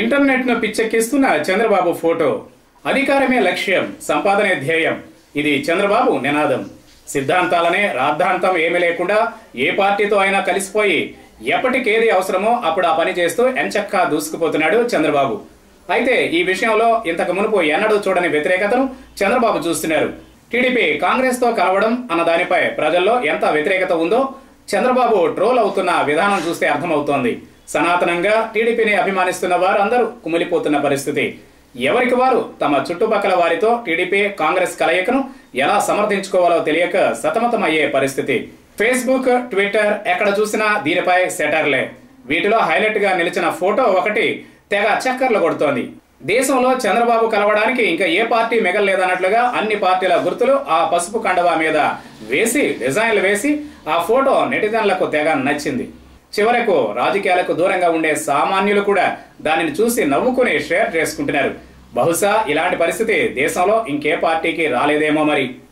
internet ను పిచ్చెక్కిస్తున్న Chandrababu photo అధికారమే లక్ష్యం సంపాదనే ధ్యేయం ఇది చంద్రబాబు నినాదం సిద్ధాంతాలనే రాద్ధాంతం ఏమీ లేకుండా ఏ పార్టీతో అయినా కలిసిపోయి ఎప్పటికేది అవసరమో అప్పుడు ఆ పని చేస్తూ ఎంచక్కా దూసుకుపోతున్నాడు చంద్రబాబు అయితే ఈ విషయంలో ఇంతకు మునుపు ఎన్నడూ చూడని వ్యతిరేకతను చంద్రబాబు చూస్తున్నారు టీడీపీ కాంగ్రెస్ తో కలవడం అన్న దానిపై ప్రజల్లో ఎంత వ్యతిరేకత ఉందో చంద్రబాబు ట్రోల్ అవుతున్న విధానం చూస్తే అర్థమవుతోంది సనాతనంగా టీడీపీని అభిమానిస్తున్న వారందరూ కుమిలిపోతున్న పరిస్థితి ఎవరికి వారు తమ చుట్టుపక్కల వారితో టీడీపీ కాంగ్రెస్ కలయికను ఎలా సమర్థించుకోవాలో తెలియక సతమతమయ్యే పరిస్థితి ఫేస్బుక్ ట్విట్టర్ ఎక్కడ చూసినా దీనిపై సెటర్లే వీటిలో హైలైట్ గా నిలిచిన ఫోటో ఒకటి తెగ చక్కర్లు కొడుతోంది దేశంలో చంద్రబాబు కలవడానికి ఇంకా ఏ పార్టీ మిగలలేదన్నట్లుగా అన్ని పార్టీల గుర్తులు ఆ పసుపు కండవా మీద వేసి డిజైన్లు వేసి ఆ ఫోటో నెటిజన్లకు తెగ నచ్చింది చివరకు రాజకీయాలకు దూరంగా ఉండే సామాన్యులు కూడా దానిని చూసి నవ్వుకుని షేర్ చేసుకుంటున్నారు బహుశా ఇలాంటి పరిస్థితి దేశంలో ఇంకే పార్టీకి రాలేదేమో మరి